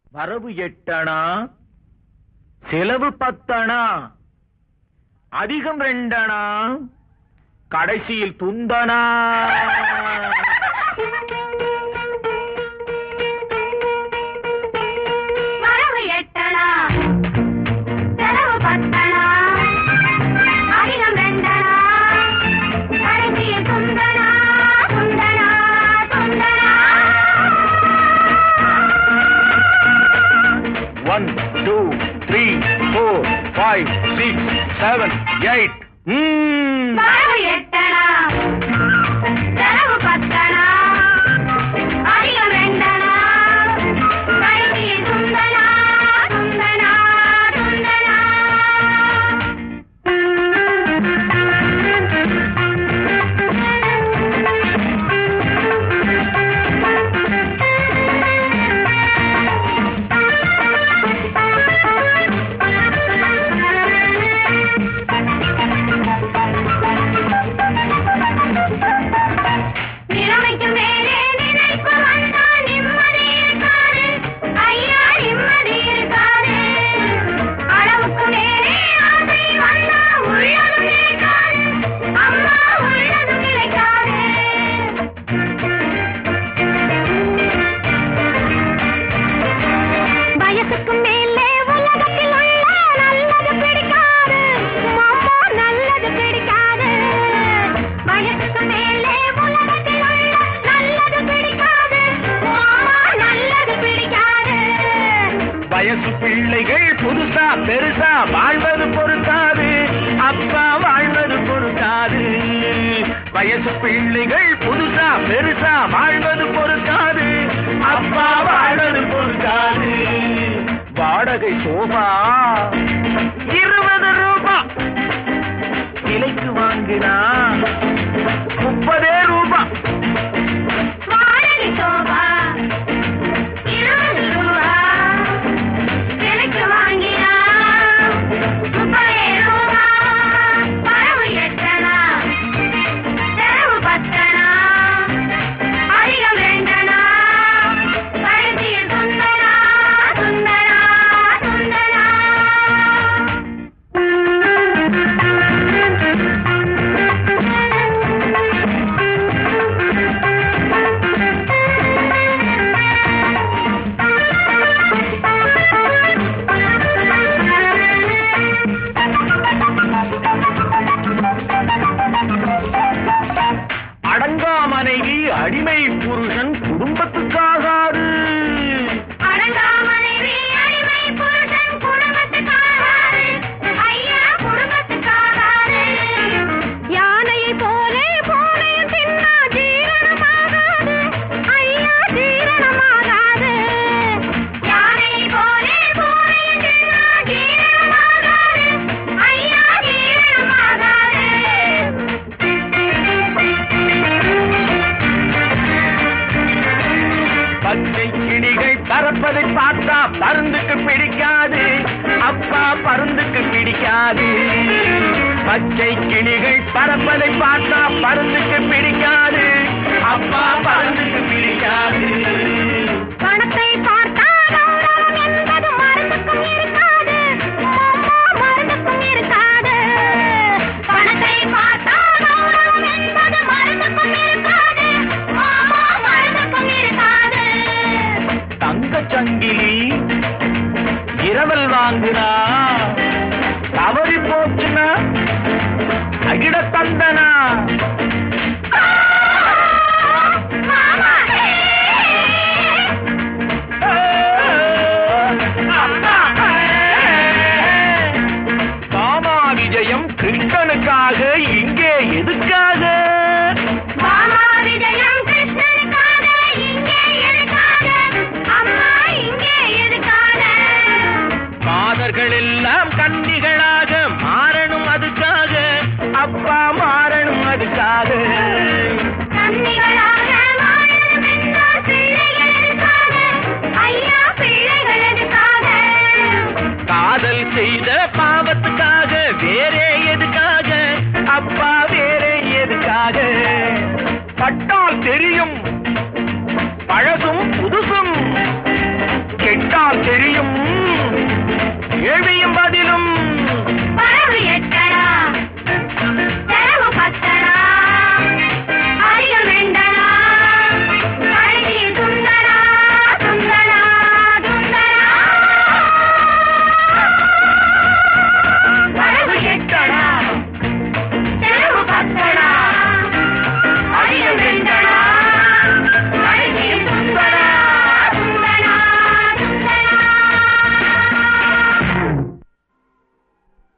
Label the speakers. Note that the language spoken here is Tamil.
Speaker 1: வரவு எட்டணா செலவு பத்தணா அதிகம் ரெண்டணா கடைசியில் துந்தனா
Speaker 2: வரவு எட்டணா செலவு பத்தணா அதிகம் ரெண்டணா கடைசியில் துந்தனா துந்தனா துந்தனா
Speaker 1: one two three four five six seven eight
Speaker 2: வரவு எட்டணா செலவு பத்தணா அதிகம் ரெண்டணா கடைசியில் துந்தனா துந்தனா துந்தனா நிலைமைக்கு மேலே நினைப்பு வந்தா நிம்மதி இருக்காது ஐயா நிம்மதி இருக்காது அளவுக்கு மேலே ஆசை வந்தா உள்ளதும் நிலைக்காது அம்மா உள்ளதும் நிலைக்காது வயசுக்கு மேலே உலகத்தில் உள்ள நல்லது பிடிக்காது மாமா நல்லது பிடிக்காது வயசுக்கு மேலே உலகத்தில் உள்ள நல்லது பிடிக்காது மாமா நல்லது பிடிக்காது
Speaker 1: வயசு பிள்ளைகள் புதுசா பெருசா வாழ்வது பொறுத்தாது அப்பா வாழ்வது பொறுத்தாது வயசு பிள்ளைகள் புதுசா பெருசா வாழ்வது பொறுத்தாது அப்பா வாழ்வது பொறுத்தாது வாடகை சோபா இருபது ரூபா விலைக்கு வாங்கினா முப்பதே ரூபா
Speaker 2: வாடகை சோபா இருபது ரூபா விலைக்கு வாங்கினா முப்பதே ரூபா வரவு எட்டனா செலவு பத்தனா அதிகம் ரெண்டனா கடைசியில் துந்தனா துந்தனா துந்தனா
Speaker 1: அடங்கா மனைவி அடிமை புருஷன் குடும்பத்துக்காகாது
Speaker 2: அடங்கா மனைவி அடிமை புருஷன் குடும்பத்துக்காகாது ஐயா குடும்பத்துக்காகாது யானையை போலே பூனையும் தின்னா ஜீரணமாகாது ஐயா ஜீரணமாகாது யானையை போலே பூனையும் தின்னா ஜீரணமாகாது ஐயா ஜீரணமாகாது
Speaker 1: பச்சை கிளிகள் பறப்பதை பார்த்தா பருந்துக்கு பிடிக்காது அப்பா பருந்துக்கு பிடிக்காது பச்சை கிளிகள் பறப்பதை பார்த்தா பருந்துக்கு பிடிக்காது அப்பா பருந்துக்கு பிடிக்காது
Speaker 2: பணத்தை பார்த்தா கௌரவம் என்பது மருந்துக்கும் இருக்காது அம்மா மருந்துக்கும் இருக்காது பணத்தை பார்த்தா கௌரவம் என்பது மருந்துக்கும் இருக்காது அம்மா மருந்துக்கும் இருக்காது
Speaker 1: தங்கச் சங்கிலி இரவல் வாங்குனா தவறி போச்சுனா அகிட தந்தனா